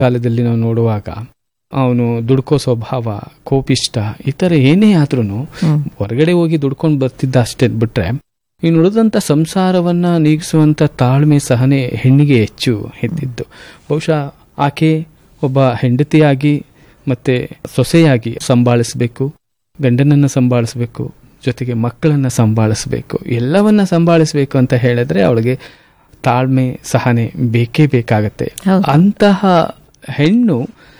ಕಾಲದಲ್ಲಿ ನಾವು ನೋಡುವಾಗ ಅವನು ದುಡ್ಕೋ ಸ್ವಭಾವ ಕೋಪಿಷ್ಟ ಈ ಥರ ಏನೇ ಆದ್ರೂ ಹ್ಮ್. ಹೊರಗಡೆ ಹೋಗಿ ದುಡ್ಕೊಂಡು ಬರ್ತಿದ್ದ ಅಷ್ಟೇ ಬಿಟ್ರೆ ಇನ್ನು ಉಳಿದಂಥ ಸಂಸಾರವನ್ನ ನೀಗಿಸುವಂತ ತಾಳ್ಮೆ ಸಹನೆ ಹೆಣ್ಣಿಗೆ ಹೆಚ್ಚು ಇದ್ದಿದ್ದು ಬಹುಶಃ ಆಕೆ ಒಬ್ಬ ಹೆಂಡತಿಯಾಗಿ ಮತ್ತೆ ಸೊಸೆಯಾಗಿ ಸಂಭಾಳಿಸಬೇಕು ಗಂಡನನ್ನ ಸಂಭಾಳಿಸಬೇಕು ಜೊತೆಗೆ ಮಕ್ಕಳನ್ನ ಸಂಭಾಳಿಸಬೇಕು ಎಲ್ಲವನ್ನ ಸಂಭಾಳಿಸಬೇಕು ಅಂತ ಹೇಳಿದ್ರೆ ಅವಳಿಗೆ ತಾಳ್ಮೆ ಸಹನೆ ಬೇಕೇ ಬೇಕಾಗತ್ತೆ ಹೌದು. ಅಂತಹ ಹೆಣ್ಣು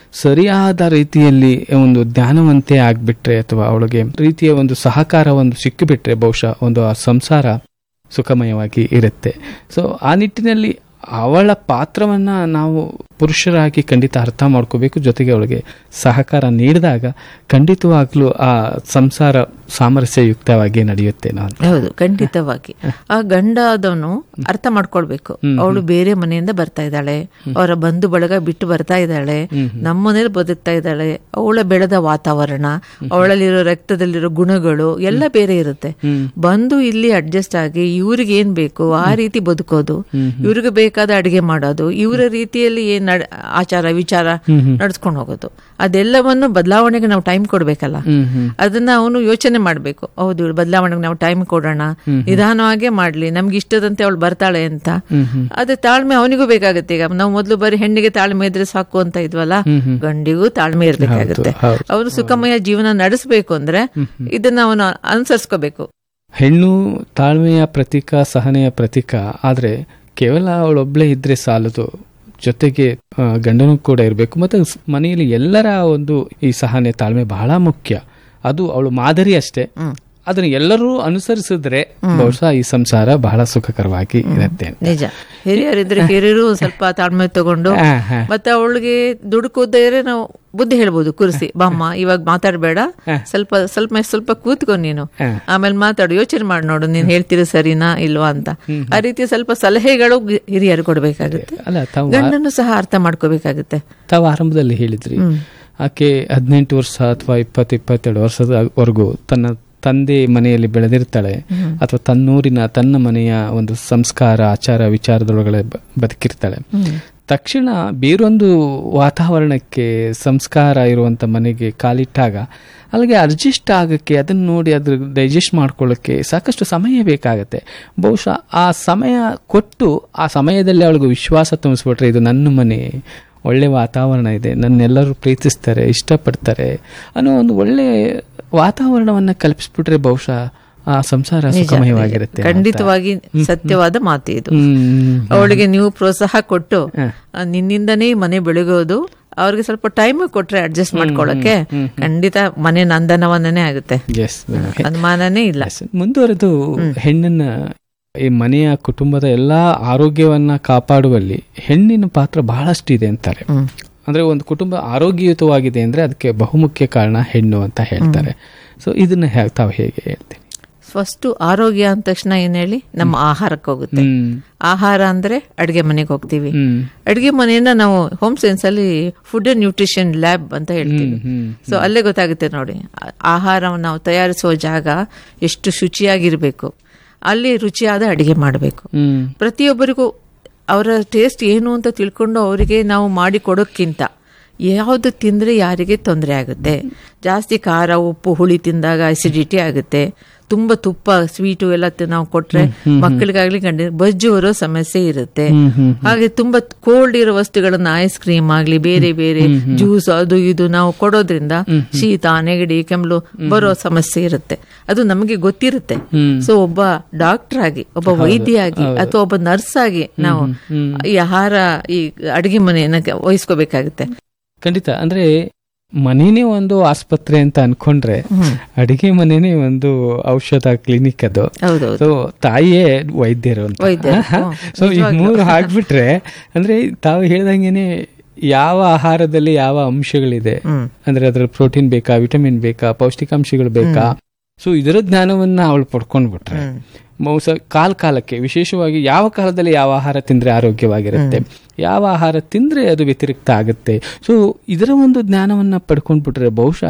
ಸರಿಯಾದ ರೀತಿಯಲ್ಲಿ ಒಂದು ಜ್ಞಾನವಂತೆ ಆಗ್ಬಿಟ್ರೆ ಅಥವಾ ಅವಳಿಗೆ ರೀತಿಯ ಒಂದು ಸಹಕಾರ ಒಂದು ಸಿಕ್ಕಿಬಿಟ್ರೆ ಬಹುಶಃ ಒಂದು ಆ ಸಂಸಾರ ಸುಖಮಯವಾಗಿ ಇರುತ್ತೆ ಸೊ ಆ ನಿಟ್ಟಿನಲ್ಲಿ ಅವಳ ಪಾತ್ರವನ್ನ ನಾವು ಪುರುಷರಾಗಿ ಖಂಡಿತ ಅರ್ಥ ಮಾಡ್ಕೋಬೇಕು ಜೊತೆಗೆ ಅವಳಿಗೆ ಸಹಕಾರ ನೀಡಿದಾಗ ಖಂಡಿತವಾಗ್ಲೂ ಆ ಸಂಸಾರ ಸಾಮರಸ್ಯಯುಕ್ತವಾಗಿ ನಡೆಯುತ್ತೆ ನಾನು ಹೌದು ಖಂಡಿತವಾಗಿ ಆ ಗಂಡ ಆದವನು ಅರ್ಥ ಮಾಡ್ಕೊಳ್ಬೇಕು ಅವಳು ಬೇರೆ ಮನೆಯಿಂದ ಬರ್ತಾ ಇದ್ದಾಳೆ ಅವರ ಬಂಧು ಬಳಗ ಬಿಟ್ಟು ಬರ್ತಾ ಇದ್ದಾಳೆ ನಮ್ಮ ಮನೇಲಿ ಬದುಕ್ತಾ ಇದ್ದಾಳೆ ಅವಳ ಬೆಳೆದ ವಾತಾವರಣ ಅವಳಲ್ಲಿರೋ ರಕ್ತದಲ್ಲಿರೋ ಗುಣಗಳು ಎಲ್ಲ ಬೇರೆ ಇರುತ್ತೆ ಬಂದು ಇಲ್ಲಿ ಅಡ್ಜಸ್ಟ್ ಆಗಿ ಇವ್ರಿಗೆ ಏನ್ ಬೇಕು ಆ ರೀತಿ ಬದುಕೋದು ಇವ್ರಿಗೆ ಬೇಕಾದ ಅಡಿಗೆ ಮಾಡೋದು ಇವರ ರೀತಿಯಲ್ಲಿ ಏನ್ ನಡ್- ಆಚಾರ ವಿಚಾರ ನಡ್ಸ್ಕೊಂಡು ಹೋಗೋದು ಅದೆಲ್ಲವನ್ನು ಬದಲಾವಣೆಗೆ ನಾವು ಟೈಮ್ ಕೊಡ್ಬೇಕಲ್ಲ ಅದನ್ನ ಅವನು ಯೋಚನೆ ಮಾಡ್ಬೇಕು ಹೌದು ಇವಳು ಬದಲಾವಣೆಗೆ ನಾವು ಟೈಮ್ ಕೊಡೋಣ ನಿಧಾನವಾಗೇ ಮಾಡ್ಲಿ ನಮ್ಗೆ ಇಷ್ಟದಂತೆ ಅವಳು ಬರ್ತಾಳೆ ಅಂತ ಅದೇ ತಾಳ್ಮೆ ಅವನಿಗೂ ಬೇಕಾಗುತ್ತೆ ಈಗ ನಾವು ಮೊದಲು ಬರೀ ಹೆಣ್ಣಿಗೆ ತಾಳ್ಮೆ ಇದ್ರೆ ಸಾಕು ಅಂತ ಇದ್ವಲ್ಲ ಗಂಡಿಗೂ ತಾಳ್ಮೆ ಇರ್ಬೇಕಾಗುತ್ತೆ ಹೌದು. ಅವನು ಸುಖಮಯ ಜೀವನ ನಡೆಸಬೇಕು ಅಂದ್ರೆ ಇದನ್ನ ಅವನು ಅನುಸರಿಸ್ಕೋಬೇಕು ಹೆಣ್ಣು ತಾಳ್ಮೆಯ ಪ್ರತೀಕ ಸಹನೆಯ ಪ್ರತೀಕ ಆದ್ರೆ ಕೇವಲ ಅವಳೊಬ್ಳೆ ಇದ್ರೆ ಸಾಲದು ಜೊತೆಗೆ ಆ, ಗಂಡನೂ ಕೂಡ ಇರಬೇಕು ಮತ್ತೆ ಸ್- ಮನೆಯಲ್ಲಿ ಎಲ್ಲರ ಒಂದು ಈ ಸಹನೆ ತಾಳ್ಮೆ ಬಹಳ ಮುಖ್ಯ ಅದು ಅವಳು ಮಾದರಿ ಅಷ್ಟೇ ಅದನ್ನ ಎಲ್ಲರೂ ಅನುಸರಿಸಿದ್ರೆ ಬಹುಶಃ ಈ ಸಂಸಾರ ಬಹಳ ಸುಖಕರವಾಗಿ ಇರುತ್ತೆ ಅಂತ. ನಿಜ ಹಿರಿಯರಿದ್ರೆ ಹಿರಿಯರು ಒಂದ್ ಸ್ವಲ್ಪ ತಾಳ್ಮೆ ತಗೊಂಡು ಆ, ಹಾ. ಮತ್ತೆ ಅವಳಿಗೆ ದುಡುಕೋದ್ರೆ ನಾವು ಬುದ್ಧಿ ಹೇಳ್ಬೋದು ಕುರ್ಸಿ ಬಾಮ್ಮ ಇವಾಗ ಮಾತಾಡ್ಬೇಡ ಸ್ವಲ್ಪ ಸ್ವಲ್ಪ ಸ್ವಲ್ಪ ಕೂತ್ಕೊ ನೀನು ಹಾ. ಆಮೇಲೆ ಮಾತಾಡು ಯೋಚನೆ ಮಾಡಿ ನೋಡು ನೀನ್ ಹೇಳ್ತೀರಿ ಸರಿನಾ ಇಲ್ವಾ ಅಂತ ಆ ರೀತಿ ಸ್ವಲ್ಪ ಸಲಹೆಗಳು ಗಿ- ಹಿರಿಯರು ಕೊಡ್ಬೇಕಾಗುತ್ತೆ ಅಲ್ಲ ತಾವು ಗಂಡನ್ನು ಸಹ ಅರ್ಥ ಮಾಡ್ಕೋಬೇಕಾಗುತ್ತೆ ತಾವು ಆರಂಭದಲ್ಲಿ ಹೇಳಿದ್ರಿ ಆಕೆ ಹದಿನೆಂಟು ವರ್ಷ ಅಥವಾ ಇಪ್ಪತ್ತು ಇಪ್ಪತ್ತೆರಡು ವರ್ಷದವರೆಗೂ ತನ್ನ ತಂದೆ ಮನೆಯಲ್ಲಿ ಬೆಳೆದಿರ್ತಾಳೆ ಅಥವಾ ತನ್ನೂರಿನ ತನ್ನ ಮನೆಯ ಒಂದು ಸಂಸ್ಕಾರ ಆಚಾರ ವಿಚಾರದೊಳಗಡೆ ಬ- ಬದುಕಿರ್ತಾಳೆ ತಕ್ಷಣ ಬೇರೊಂದು ವಾತಾವರಣಕ್ಕೆ ಸಂಸ್ಕಾರ ಇರುವಂತ ಮನೆಗೆ ಕಾಲಿಟ್ಟಾಗ ಅಲ್ಲಿಗೆ ಅಡ್ಜಸ್ಟ್ ಆಗಕ್ಕೆ ಅದನ್ನ ನೋಡಿ ಅದ್ರ ಡೈಜೆಸ್ಟ್ ಮಾಡ್ಕೊಳ್ಳೋಕ್ಕೆ ಸಾಕಷ್ಟು ಸಮಯ ಬೇಕಾಗತ್ತೆ ಬಹುಶಃ ಆ ಸಮಯ ಕೊಟ್ಟು ಆ ಸಮಯದಲ್ಲಿ ಅವಳಿಗೆ ವಿಶ್ವಾಸ ತುಂಬಿಸ್ಬಿಟ್ರೆ ಇದು ನನ್ನ ಮನೆ ಒಳ್ಳೆ ವಾತಾವರಣ ಇದೆ ನನ್ನೆಲ್ಲರೂ ಪ್ರೀತಿಸ್ತಾರೆ ಇಷ್ಟಪಡ್ತಾರೆ ಅನ್ನೋ ಒಂದು ಒಳ್ಳೆ ವಾತಾವರಣವನ್ನ ಕಲ್ಪಿಸ್ಬಿಟ್ರೆ ಬಹುಶಃ ಆ ಸಂಸಾರ ಸುಖಮಯವಾಗಿರುತ್ತೆ ಅಂತ. ಖಂಡಿತವಾಗಿ ಸತ್ಯವಾದ ಮಾತು ಇದು ಹ್ಮ್. ಅವಳಿಗೆ ನೀವು ಪ್ರೋತ್ಸಾಹ ಕೊಟ್ಟು ಆ, ನಿನ್ನಿಂದನೇ ಈ ಮನೆ ಬೆಳಗೋದು ಅವ್ರಿಗೆ ಸ್ವಲ್ಪ ಟೈಮ್ ಕೊಟ್ರೆ ಅಡ್ಜಸ್ಟ್ ಮಾಡ್ಕೊಳಕ್ಕೆ ಖಂಡಿತ ಮನೆ ನಂದನವನೇ ಆಗುತ್ತೆ Yes, madam. ಅನುಮಾನನೇ ಇಲ್ಲ Yes. ಮುಂದುವರೆದು ಹೆಣ್ಣನ್ನ ಈ ಮನೆಯ ಕುಟುಂಬದ ಎಲ್ಲಾ ಆರೋಗ್ಯವನ್ನ ಕಾಪಾಡುವಲ್ಲಿ ಹೆಣ್ಣಿನ ಪಾತ್ರ ಬಹಳಷ್ಟು ಇದೆ ಅಂತಾರೆ ಹ್ಮ್. ಅಂದ್ರೆ ಒಂದು ಕುಟುಂಬ ಆರೋಗ್ಯಯುತವಾಗಿದೆ ಅಂದ್ರೆ ಅದಕ್ಕೆ ಬಹುಮುಖ್ಯ ಕಾರಣ ಹೆಣ್ಣು ಅಂತ ಹೇಳ್ತಾರೆ ಸೊ ಇದನ್ನ ಹೇ- ತಾವು ಹೇಗೆ ಹೇಳ್ತೀನಿ ಫಸ್ಟ್ ಆರೋಗ್ಯ ಅಂದ ತಕ್ಷಣ ಏನ್ ಹೇಳಿ ನಮ್ಮ ಆಹಾರಕ್ಕೆ ಹೋಗುತ್ತೆ ಹ್ಮ್ ಆಹಾರ ಅಂದ್ರೆ ಅಡಿಗೆ ಮನೆಗೆ ಹೋಗ್ತೀವಿ ಹ್ಮ್ ಅಡಿಗೆ ಮನೆಯನ್ನ ನಾವು ಹೋಮ್ ಸೈನ್ಸ್ ಅಲ್ಲಿ ಫುಡ್ ಅಂಡ್ ನ್ಯೂಟ್ರಿಷನ್ ಲ್ಯಾಬ್ ಅಂತ ಹೇಳ್ತೀವಿ ಹ್ಮ್ ಸೊ ಅಲ್ಲೇ ಗೊತ್ತಾಗುತ್ತೆ ನೋಡಿ ಆ- ಆಹಾರವನ್ನು ನಾವು ತಯಾರಿಸುವ ಜಾಗ ಎಷ್ಟು ಶುಚಿಯಾಗಿರ್ಬೇಕು ಅಲ್ಲಿ ರುಚಿಯಾದ ಅಡಿಗೆ ಮಾಡಬೇಕು ಹ್ಮ್ ಪ್ರತಿಯೊಬ್ಬರಿಗೂ ಅವರ ಟೇಸ್ಟ್ ಏನು ಅಂತ ತಿಳ್ಕೊಂಡು ಅವರಿಗೆ ನಾವು ಮಾಡಿ ಕೊಡೋಕ್ಕಿಂತ ಯಾವುದು ತಿಂದರೆ ಯಾರಿಗೆ ತೊಂದರೆ ಆಗುತ್ತೆ ಜಾಸ್ತಿ ಖಾರ ಉಪ್ಪು ಹುಳಿ ತಿಂದಾಗ ಅಸಿಡಿಟಿ ಆಗುತ್ತೆ ತುಂಬ ತುಪ್ಪ ಸ್ವೀಟು ಎಲ್ಲ ತಿ- ನಾವು ಕೊಟ್ರೆ ಮಕ್ಕಳಿಗಾಗ್ಲಿ ಗಂಡ ಬಜ್ಜು ಬರೋ ಸಮಸ್ಯೆ ಇರುತ್ತೆ ಹಾಗೆ ತುಂಬಾ ಕೋಲ್ಡ್ ಇರೋ ವಸ್ತುಗಳನ್ನ ಐಸ್ ಕ್ರೀಮ್ ಆಗ್ಲಿ ಬೇರೆ ಬೇರೆ ಜ್ಯೂಸ್ ಅದು ಇದು ನಾವು ಕೊಡೋದ್ರಿಂದ ಶೀತ ನೆಗಡಿ ಕೆಮ್ಮಲು ಬರೋ ಸಮಸ್ಯೆ ಇರುತ್ತೆ ಅದು ನಮಗೆ ಗೊತ್ತಿರುತ್ತೆ ಸೊ ಒಬ್ಬ ಡಾಕ್ಟರ್ ಆಗಿ ಒಬ್ಬ ವೈದ್ಯ ಆಗಿ ಅಥವಾ ಒಬ್ಬ ನರ್ಸ್ ಆಗಿ ನಾವು ಈ ಆಹಾರ ಈ ಅಡಿಗೆ ಮನೆಯನ್ನ ವಹಿಸ್ಕೋಬೇಕಾಗುತ್ತೆ ಖಂಡಿತ ಅಂದ್ರೆ ಮನೇನೆ ಒಂದು ಆಸ್ಪತ್ರೆ ಅಂತ ಅನ್ಕೊಂಡ್ರೆ ಅಡಿಗೆ ಮನೇನೆ ಒಂದು ಔಷಧ ಕ್ಲಿನಿಕ್ ಅದು ಹೌದೌದು ಸೊ ತಾಯಿಯೇ ವೈದ್ಯರು ಅಂತ ವೈದ್ಯರು, ಹ್ಮ್. ಸೊ ಈ ಮೂರು ಹಾಕ್ಬಿಟ್ರೆ ಅಂದ್ರೆ ತಾವು ಹೇಳ್ದಂಗೆನೆ ಯಾವ ಆಹಾರದಲ್ಲಿ ಯಾವ ಅಂಶಗಳಿದೆ ಹ್ಮ್. ಅಂದ್ರೆ ಅದ್ರಲ್ಲಿ ಪ್ರೋಟೀನ್ ಬೇಕಾ ವಿಟಮಿನ್ ಬೇಕಾ ಪೌಷ್ಟಿಕಾಂಶಗಳು ಬೇಕಾ ಸೊ ಇದರ ಜ್ಞಾನವನ್ನ ಅವಳು ಪಡ್ಕೊಂಡ್ಬಿಟ್ರೆ ಮೌಸ ಕಾಲ ಕಾಲಕ್ಕೆ ವಿಶೇಷವಾಗಿ ಯಾವ ಕಾಲದಲ್ಲಿ ಯಾವ ಆಹಾರ ತಿಂದ್ರೆ ಆರೋಗ್ಯವಾಗಿರುತ್ತೆ ಯಾವ ಆಹಾರ ತಿಂದ್ರೆ ಅದು ವ್ಯತಿರಿಕ್ತ ಆಗುತ್ತೆ ಸೊ ಇದರ ಒಂದು ಜ್ಞಾನವನ್ನ ಪಡ್ಕೊಂಡ್ಬಿಟ್ರೆ ಬಹುಶಃ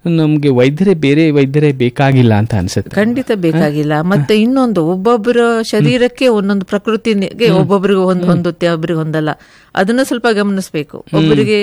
ನಮ್ಗೆ ವೈದ್ಯರೇ ಬೇರೆ ವೈದ್ಯರೇ ಬೇಕಾಗಿಲ್ಲ ಅಂತ ಅನ್ಸುತ್ತೆ ಖಂಡಿತ ಬೇಕಾಗಿಲ್ಲ ಮತ್ತೆ ಇನ್ನೊಂದು ಒಬ್ಬೊಬ್ಬರ ಶರೀರಕ್ಕೆ ಒಂದೊಂದು ಪ್ರಕೃತಿಗೆ ಒಬ್ಬೊಬ್ಬರಿಗೆ ಒಂದು ಹೊಂದುತ್ತೆ ಒಬ್ಬರಿಗೆ ಹೊಂದಲ್ಲ ಅದನ್ನ ಸ್ವಲ್ಪ ಗಮನಿಸಬೇಕು ಒಬ್ಬರಿಗೆ